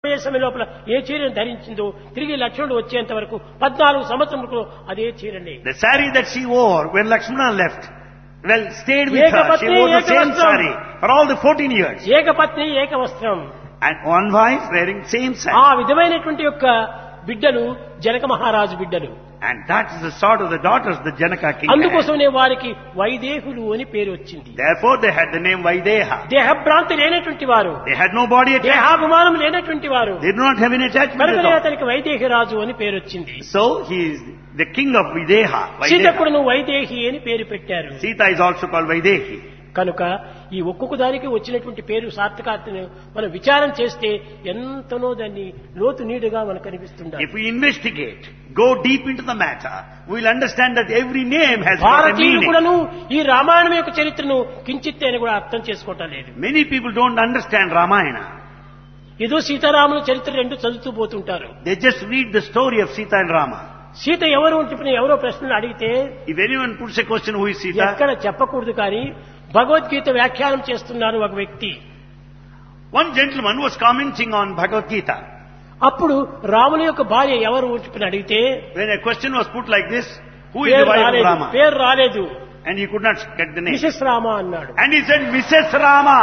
ఏ సమయం లోపల ఏ చీరను ధరించిందో తిరిగి లక్ష్మణుడు వచ్చేంత వరకు పద్నాలుగు సంవత్సరములకు అదే చీరనే The sari that she wore when Lakshmana left, well, stayed with her. She Ekapatni, wore the same ekavastram. sari for all the 14 years. ఏకపత్ని ఏక వస్త్రం And one wife wearing same ఆ sari. విధమైనటువంటి యొక్క బిడ్డలు జనక మహారాజు బిడ్డలు And that is the sort of the daughters the Janaka king had. అందుకోసమే వారికి వైదేహులు అని పేరు వచ్చింది Therefore they had the name Vaideha. దేహభ్రాంతి లేనటువంటి వారు They had no body attachment. దేహాభిమానం లేనటువంటి వారు They do not have any attachment కనుకనే at all. అతనికి వైదేహి రాజు అని పేరు వచ్చింది So he is the king of Videha. Vaideha. సీతకుడును Vaidehi అని పేరు పెట్టారు Sita is also called Vaidehi. కనుక ఈ ఒక్కొక్క దానికి వచ్చినటువంటి పేరు సార్థకార్థను మనం విచారం చేస్తే ఎంతనో దాన్ని లోతు నీడుగా మనకు కనిపిస్తుండాలి If we investigate, go deep into the matter, we'll understand that every name has got a భారతీయులు meaning. కూడాను ఈ రామాయణం యొక్క చరిత్రను కించిత్ అని కూడా అర్థం చేసుకోవటం లేదు Many people don't understand Ramayana. ఏదో సీతారాముల చరిత్ర రెండు చదువుతూ పోతుంటారు They just read the story of Sita and Rama. Sita ఎవరు అని చెప్పిన ఎవరో ప్రశ్నలు అడిగితే If anyone puts a question, who is Sita? ఎక్కడ చెప్పకూడదు కానీ భగవద్గీత వ్యాఖ్యానం చేస్తున్నారు ఒక వ్యక్తి One gentleman was commenting on Bhagavad Gita. అప్పుడు రాముని యొక్క భార్య ఎవరు అని చెప్పిన అడిగితే When a question was put like this, who is the పేరు wife of రాలేదు Rama? పేరు రాలేదు And he could not get the name. Mrs Rama అన్నాడు And he said, Mrs. Rama.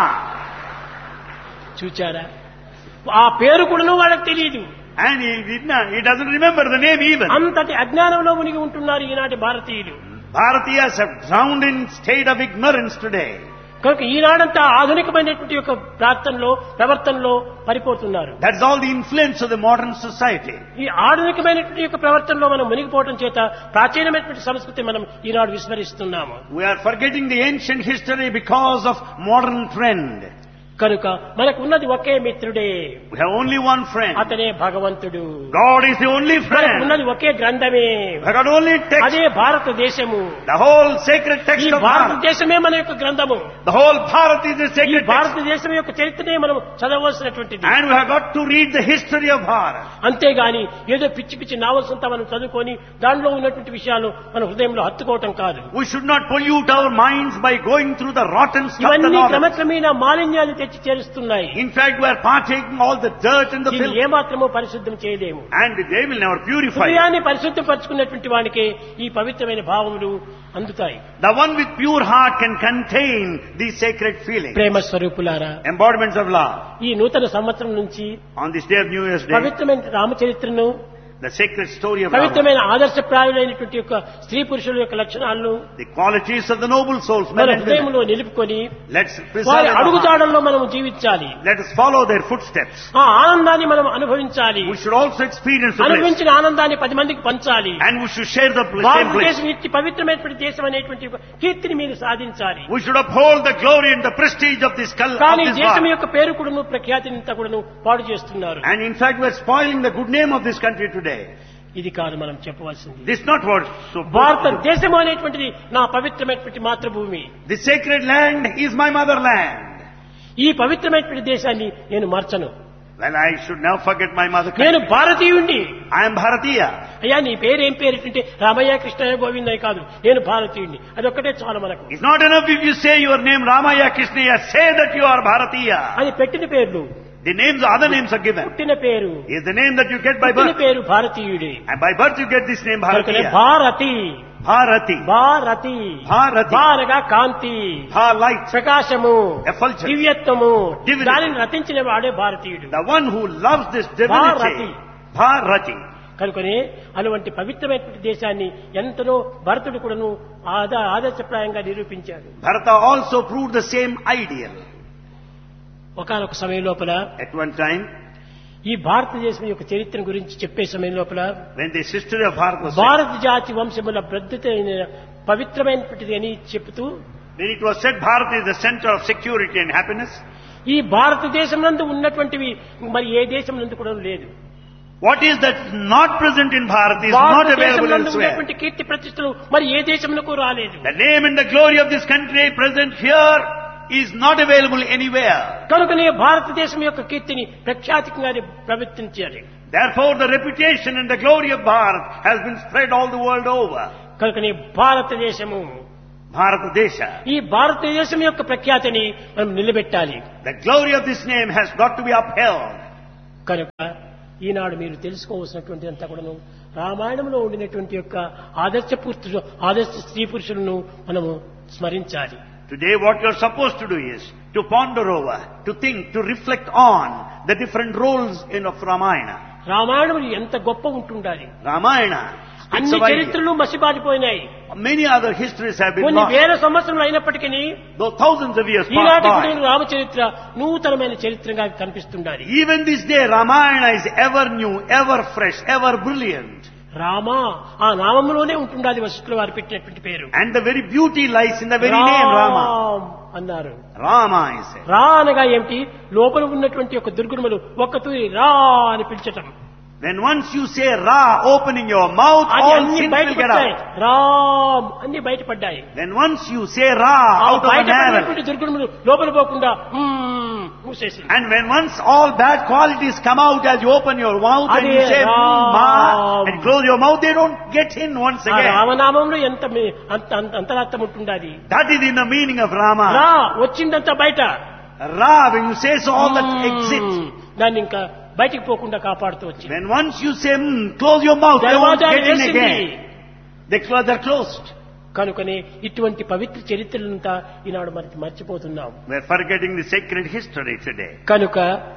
చూచారా ఆ పేరు కూడాను వాళ్ళకి తెలియదు And he did not, he doesn't remember the name even. అంతటి అజ్ఞానంలో మునిగి ఉంటున్నారు ఈనాటి భారతీయులు Bharatiyas have drowned in state of ignorance today. కనుక ఈనాడంతా ఆధునికమైనటువంటి యొక్క ప్రార్థనలో ప్రవర్తనలో పడిపోతున్నారు That's all the influence of the modern society. ఈ ఆధునికమైనటువంటి యొక్క ప్రవర్తనలో మనం మునిగిపోవడం చేత ప్రాచీనమైనటువంటి సంస్కృతి మనం ఈనాడు విస్మరిస్తున్నాము We are forgetting the ancient history because of modern trend. కనుక మనకు ఉన్నది ఒకే మిత్రుడే We have only one friend. అతనే భగవంతుడు God is the only మనకు friend. ఉన్నది ఒకే గ్రంథమే We got only text. అదే భారతదేశము The whole sacred ఈ text of Bharat. భారతదేశమే మన యొక్క గ్రంథము The whole Bharat is the ఈ sacred text. భారతదేశం యొక్క చరిత్రనే మనం చదవలసినటువంటిది And we have got to read the history of Bharat. అంతేగాని ఏదో పిచ్చి పిచ్చి నావల్స్ అంతా మనం చదువుకొని దానిలో ఉన్నటువంటి విషయాలు మన హృదయంలో హత్తుకోవటం కాదు We should not pollute our minds by going through the rotten stuff. The ఇవన్నీ novels. క్రమక్రమేణా మాలిన్యాన్ని తెచ్చి చేరుస్తున్నాయి In fact, we are partaking all the dirt and the ఇది filth. ఏమాత్రమో పరిశుద్ధం చేయలేము And they will never purify. it. హృదయాన్ని పరిశుద్ధపరచుకున్నటువంటి వానికే ఈ పవిత్రమైన భావములు అందుతాయి The one with pure heart can contain these sacred feelings. ప్రేమ స్వరూపులారా Embodiments of love. ఈ నూతన సంవత్సరం నుంచి On this day of New Year's Day, పవిత్రమైన రామచరిత్రను the sacred story of love. పవిత్రమైన ఆదర్శప్రాయులైనటువంటి యొక్క స్త్రీ పురుషుల యొక్క లక్షణాలను The qualities of the noble souls, men మన and women. హృదయంలో నిలుపుకొని Let's preserve వారి our heart. అడుగుజాడల్లో మనం జీవించాలి Let us follow their footsteps. ఆ ఆనందాన్ని మనం అనుభవించాలి We should also experience the bliss. అనుభవించిన ఆనందాన్ని పది మందికి పంచాలి And we should share the bl- same bliss. భారతదేశం ఇచ్చి పవిత్రమైనటువంటి దేశం అనేటువంటి ఒక కీర్తిని మీరు సాధించాలి We should uphold the glory and the prestige of this, cul- of కానీ this దేశం Bharat. యొక్క పేరు కూడాను ప్రఖ్యాతిని అంతా కూడాను పాడు చేస్తున్నారు And in fact, we are spoiling the good name of this country today. ఇది కాదు మనం చెప్పవలసింది This is not what so భారతదేశం అనేటువంటిది నా పవిత్రమైనటువంటి మాతృభూమి The sacred land is my motherland. ఈ పవిత్రమైనటువంటి దేశాన్ని నేను మార్చను Well, I should never forget my mother నేను country. భారతీయుణ్ణి I am Bharatiya. అయ్యా నీ పేరు ఏం పేరు అంటే రామయ్య కృష్ణయ్య గోవిందయ్య కాదు నేను భారతీయుణ్ణి అదొక్కటే చాలు మనకు It's not enough if you say your name Ramaya Krishnaya, say that you are Bharatiya. అది పెట్టిన పేర్లు The names, other names are given. పుట్టిన పేరు Is the name that you get by పుట్టిన birth. పేరు భారతీయుడే And by birth you get this name కనుకనే Bharatiya. Bharati Bharati. Bharati Bharati. భారగా కాంతి Bha light. ప్రకాశము Effulgence. దివ్యత్వము Divinity. దానిని రచించిన వాడే భారతీయుడు The one who loves this Bharati. divinity. Bharati. కనుకనే అటువంటి పవిత్రమైనటువంటి దేశాన్ని ఎంతనో భరతుడు కూడాను ఆద ఆదర్శప్రాయంగా నిరూపించాడు Bharata also proved the same ideal. ఒకనొక సమయం లోపల At one time, ఈ భారతదేశం యొక్క చరిత్ర గురించి చెప్పే సమయం లోపల when the history of Bharat was said, భారత జాతి వంశముల ప్రద్యుతైన పవిత్రమైనటువంటిది అని చెబుతూ when it was said Bharat is the center of security and happiness, ఈ భారతదేశం నందు ఉన్నటువంటివి మరి ఏ దేశం నందు కూడా లేదు what is that not present in Bharat is not భారతదేశం available నందు elsewhere. ఉన్నటువంటి కీర్తి ప్రతిష్టలు మరి ఏ దేశమునకు రాలేదు The name and the glory of this country present here is not available anywhere. కనుకనే భారతదేశం యొక్క కీర్తిని ప్రఖ్యాతికంగా ప్రవర్తించారు Therefore, the reputation and the glory of Bharat has been spread all the world over. కనుకనే భారతదేశము Bharata Desha. ఈ భారతదేశం యొక్క ప్రఖ్యాతిని మనం నిలబెట్టాలి The glory of this name has got to be upheld. కనుక ఈనాడు మీరు తెలుసుకోవాల్సినటువంటి అంతా కూడాను రామాయణంలో ఉండినటువంటి యొక్క ఆదర్శ పురుషు ఆదర్శ స్త్రీ పురుషులను మనము స్మరించాలి Today what you're supposed to do is to ponder over, to think, to reflect on the different roles in of Ramayana. Ramayanam ఎంత గొప్ప ఉంటుండాలి Ramayana speaks అన్ని of ideas. చరిత్రలు మసిబారిపోయినాయి Many other histories have been కొన్ని lost. వేల సంవత్సరాలు అయినప్పటికీ Though thousands of years ఈనాటి passed కూడా by. రామచరిత్ర నూతనమైన చరిత్రగా కనిపిస్తుండాలి Even this day Ramayana is ever new, ever fresh, ever brilliant. Rama ఆ నామంలోనే ఉంటుండాలి వశిష్ఠుల వారు పెట్టినటువంటి పేరు And the very beauty lies in the very name Rama. Ram అన్నారు Rama is it. రా అనగా ఏమిటి లోపల ఉన్నటువంటి ఒక దుర్గుణములు ఒక్క తూరి రా అని పిలిచటం When once you say Ra, opening your mouth, అది all అన్ని sin will get బయటపడ్డాయి out. రామ్ అన్ని బయటపడ్డాయి When once you say Ra ఆ out of an arrow, బయటపడినటువంటి దుర్గుణములు లోపల పోకుండా మ్మ్ మూసేసింది and when once all bad qualities come out as you open your mouth and you Adi say Ram. Ma and close your mouth, they don't get in once ఆ again. రామనామంలో ఎంత మీ- అంత అంత- అంతరార్థం ఉంటుండాలి That is in the meaning of Rama. రా వచ్చిందంతా బయట Ra, when you say so, all that exits. మ్మ్. దాన్ని ఇంకా బయటికి పోకుండా కాపాడుతూ వచ్చింది When once you say, mm, close your mouth, they won't దర్వాజాలు get in వేసింది again. The close are closed. కనుకనే ఇటువంటి పవిత్ర చరిత్రలంతా ఈనాడు మనకి మర్చిపోతున్నాం We're forgetting the sacred history today. కనుక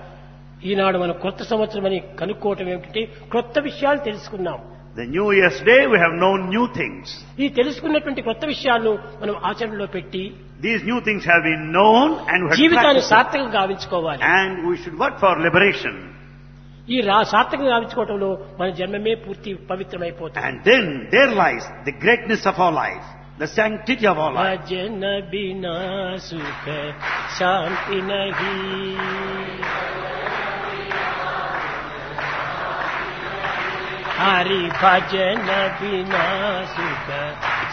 ఈనాడు మనం కొత్త సంవత్సరం అని కనుక్కోవటం ఏమిటంటే కొత్త విషయాలు తెలుసుకున్నాం The New Year's Day, we have known new things. ఈ తెలుసుకున్నటువంటి కొత్త విషయాలను మనం ఆచరణలో పెట్టి These new things have been known and we have జీవితాన్ని practiced. సార్థకంగా గావించుకోవాలి And we should work for liberation. ఈ రా సార్థకంగా గావించుకోవటంలో మన జన్మమే పూర్తి పవిత్రమైపోతుంది And then there lies the greatness of our life, the sanctity of our life. భజన బినా సుఖ శాంతి నహి హరి భజన బినా సుఖ